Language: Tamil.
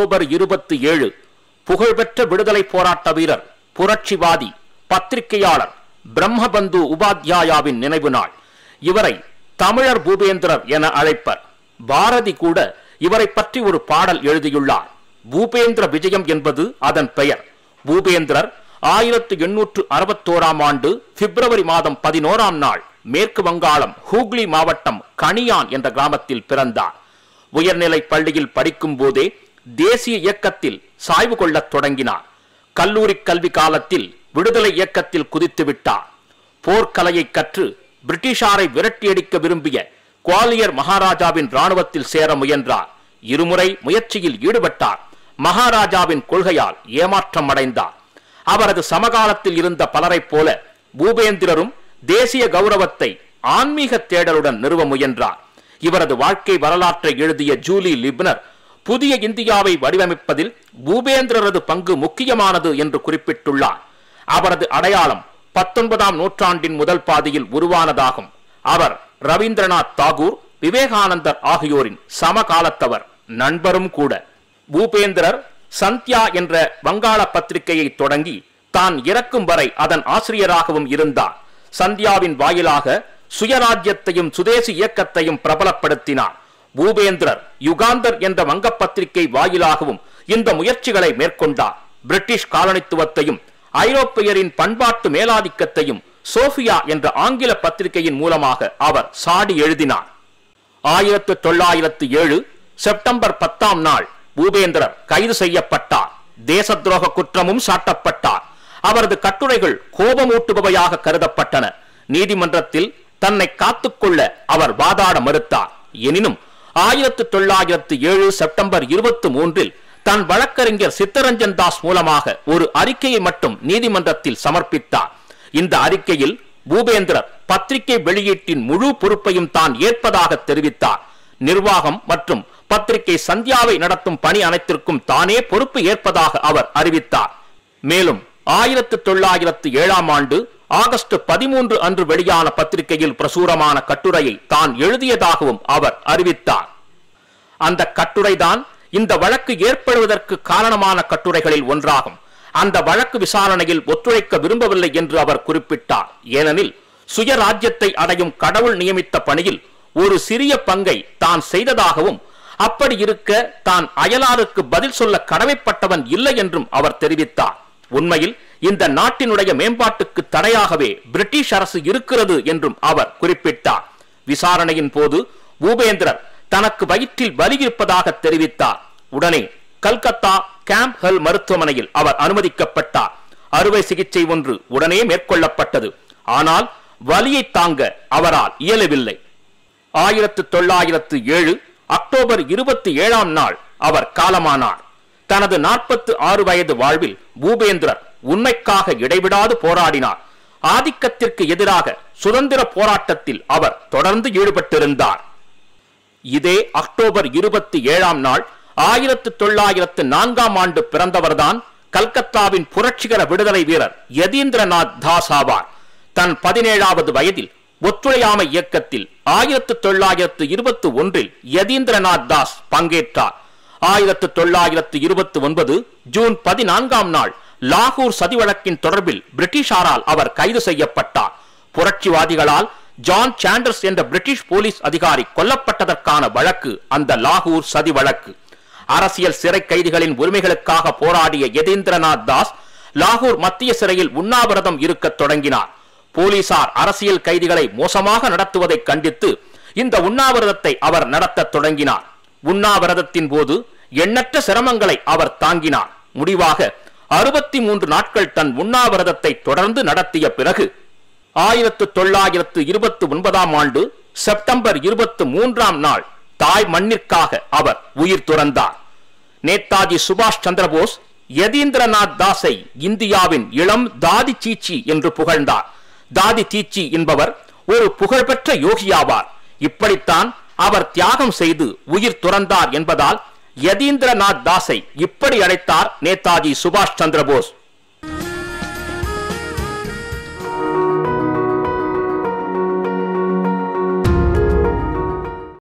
அக்டோபர் இருபத்தி ஏழு புகழ்பெற்ற விடுதலை போராட்ட வீரர் புரட்சிவாதி பத்திரிகையாளர் பிரம்மபந்து உபாத்யாயாவின் நினைவு நாள் இவரை தமிழர் பூபேந்திரர் என அழைப்பர் பாரதி கூட இவரை பற்றி ஒரு பாடல் எழுதியுள்ளார் பூபேந்திர விஜயம் என்பது அதன் பெயர் பூபேந்திரர் ஆயிரத்து எண்ணூற்று அறுபத்தோராம் ஆண்டு பிப்ரவரி மாதம் பதினோராம் நாள் மேற்கு வங்காளம் ஹூக்ளி மாவட்டம் கனியான் என்ற கிராமத்தில் பிறந்தார் உயர்நிலை பள்ளியில் படிக்கும் போதே தேசிய இயக்கத்தில் சாய்வு கொள்ளத் தொடங்கினார் கல்லூரி கல்வி காலத்தில் விடுதலை இயக்கத்தில் குதித்து விட்டார் போர்க்கலையை கற்று பிரிட்டிஷாரை விரட்டியடிக்க விரும்பிய குவாலியர் மகாராஜாவின் ராணுவத்தில் சேர முயன்றார் இருமுறை முயற்சியில் ஈடுபட்டார் மகாராஜாவின் கொள்கையால் ஏமாற்றம் அடைந்தார் அவரது சமகாலத்தில் இருந்த பலரைப் போல பூபேந்திரரும் தேசிய கௌரவத்தை ஆன்மீக தேடலுடன் நிறுவ முயன்றார் இவரது வாழ்க்கை வரலாற்றை எழுதிய ஜூலி லிப்னர் புதிய இந்தியாவை வடிவமைப்பதில் பூபேந்திரரது பங்கு முக்கியமானது என்று குறிப்பிட்டுள்ளார் அவரது அடையாளம் பத்தொன்பதாம் நூற்றாண்டின் முதல் பாதியில் உருவானதாகும் அவர் ரவீந்திரநாத் தாகூர் விவேகானந்தர் ஆகியோரின் சமகாலத்தவர் நண்பரும் கூட பூபேந்திரர் சந்தியா என்ற வங்காள பத்திரிகையை தொடங்கி தான் இறக்கும் வரை அதன் ஆசிரியராகவும் இருந்தார் சந்தியாவின் வாயிலாக சுயராஜ்யத்தையும் சுதேசி இயக்கத்தையும் பிரபலப்படுத்தினார் பூபேந்திரர் யுகாந்தர் என்ற வங்க பத்திரிகை வாயிலாகவும் இந்த முயற்சிகளை மேற்கொண்டார் பிரிட்டிஷ் காலனித்துவத்தையும் ஐரோப்பியரின் பண்பாட்டு மேலாதிக்கத்தையும் சோஃபியா என்ற ஆங்கில பத்திரிகையின் மூலமாக அவர் சாடி எழுதினார் ஆயிரத்து தொள்ளாயிரத்து ஏழு செப்டம்பர் பத்தாம் நாள் பூபேந்திரர் கைது செய்யப்பட்டார் தேச துரோக குற்றமும் சாட்டப்பட்டார் அவரது கட்டுரைகள் கோபமூட்டுபவையாக கருதப்பட்டன நீதிமன்றத்தில் தன்னை காத்துக்கொள்ள அவர் வாதாட மறுத்தார் எனினும் ஆயிரத்து தொள்ளாயிரத்து ஏழு செப்டம்பர் இருபத்தி மூன்றில் தன் வழக்கறிஞர் சித்தரஞ்சன் தாஸ் மூலமாக ஒரு அறிக்கையை மட்டும் நீதிமன்றத்தில் சமர்ப்பித்தார் இந்த அறிக்கையில் பூபேந்திரர் பத்திரிகை வெளியீட்டின் முழு பொறுப்பையும் தான் ஏற்பதாக தெரிவித்தார் நிர்வாகம் மற்றும் பத்திரிகை சந்தியாவை நடத்தும் பணி அனைத்திற்கும் தானே பொறுப்பு ஏற்பதாக அவர் அறிவித்தார் மேலும் ஆயிரத்து தொள்ளாயிரத்து ஏழாம் ஆண்டு ஆகஸ்ட் பதிமூன்று அன்று வெளியான பத்திரிகையில் பிரசுரமான கட்டுரையை தான் எழுதியதாகவும் அவர் அறிவித்தார் அந்த கட்டுரைதான் இந்த வழக்கு ஏற்படுவதற்கு காரணமான கட்டுரைகளில் ஒன்றாகும் அந்த வழக்கு விசாரணையில் ஒத்துழைக்க விரும்பவில்லை என்று அவர் குறிப்பிட்டார் ஏனெனில் சுயராஜ்யத்தை அடையும் கடவுள் நியமித்த பணியில் ஒரு சிறிய பங்கை தான் செய்ததாகவும் அப்படி இருக்க தான் அயலாருக்கு பதில் சொல்ல கடமைப்பட்டவன் இல்லை என்றும் அவர் தெரிவித்தார் உண்மையில் இந்த நாட்டினுடைய மேம்பாட்டுக்கு தடையாகவே பிரிட்டிஷ் அரசு இருக்கிறது என்றும் அவர் குறிப்பிட்டார் விசாரணையின் போது பூபேந்திரர் தனக்கு வயிற்றில் வலி இருப்பதாக தெரிவித்தார் உடனே கல்கத்தா கேம்ப் ஹெல் மருத்துவமனையில் அவர் அனுமதிக்கப்பட்டார் அறுவை சிகிச்சை ஒன்று உடனே மேற்கொள்ளப்பட்டது ஆனால் வலியை தாங்க அவரால் இயலவில்லை ஆயிரத்து தொள்ளாயிரத்து ஏழு அக்டோபர் இருபத்தி ஏழாம் நாள் அவர் காலமானார் தனது நாற்பத்து ஆறு வயது வாழ்வில் பூபேந்திரர் உண்மைக்காக இடைவிடாது போராடினார் ஆதிக்கத்திற்கு எதிராக சுதந்திர போராட்டத்தில் அவர் தொடர்ந்து ஈடுபட்டிருந்தார் இதே அக்டோபர் இருபத்தி ஏழாம் நாள் ஆயிரத்து தொள்ளாயிரத்து நான்காம் ஆண்டு பிறந்தவர்தான் கல்கத்தாவின் புரட்சிகர விடுதலை வீரர் யதீந்திரநாத் தாஸ் ஆவார் தன் பதினேழாவது வயதில் ஒத்துழையாமை இயக்கத்தில் ஆயிரத்து தொள்ளாயிரத்து இருபத்தி ஒன்றில் யதீந்திரநாத் தாஸ் பங்கேற்றார் ஆயிரத்து தொள்ளாயிரத்து இருபத்தி ஒன்பது ஜூன் பதினான்காம் நாள் லாகூர் சதி வழக்கின் தொடர்பில் பிரிட்டிஷாரால் அவர் கைது செய்யப்பட்டார் புரட்சிவாதிகளால் ஜான் சாண்டர்ஸ் என்ற பிரிட்டிஷ் போலீஸ் அதிகாரி கொல்லப்பட்டதற்கான வழக்கு அந்த லாகூர் சதி வழக்கு அரசியல் சிறை கைதிகளின் உரிமைகளுக்காக போராடிய யதீந்திரநாத் தாஸ் லாகூர் மத்திய சிறையில் உண்ணாவிரதம் இருக்கத் தொடங்கினார் போலீசார் அரசியல் கைதிகளை மோசமாக நடத்துவதை கண்டித்து இந்த உண்ணாவிரதத்தை அவர் நடத்தத் தொடங்கினார் உண்ணாவிரதத்தின் போது எண்ணற்ற சிரமங்களை அவர் தாங்கினார் முடிவாக அறுபத்தி மூன்று நாட்கள் தன் உண்ணாவிரதத்தை தொடர்ந்து நடத்திய பிறகு ஆயிரத்து தொள்ளாயிரத்து இருபத்தி ஒன்பதாம் ஆண்டு செப்டம்பர் இருபத்தி மூன்றாம் நாள் தாய் மண்ணிற்காக அவர் உயிர் துறந்தார் நேதாஜி சுபாஷ் சந்திரபோஸ் யதீந்திரநாத் தாஸை இந்தியாவின் இளம் தாதி சீச்சி என்று புகழ்ந்தார் தாதி சீச்சி என்பவர் ஒரு புகழ்பெற்ற யோகியாவார் இப்படித்தான் அவர் தியாகம் செய்து உயிர் துறந்தார் என்பதால் யதீந்திரநாத் தாஸை இப்படி அழைத்தார் நேதாஜி சுபாஷ் சந்திரபோஸ்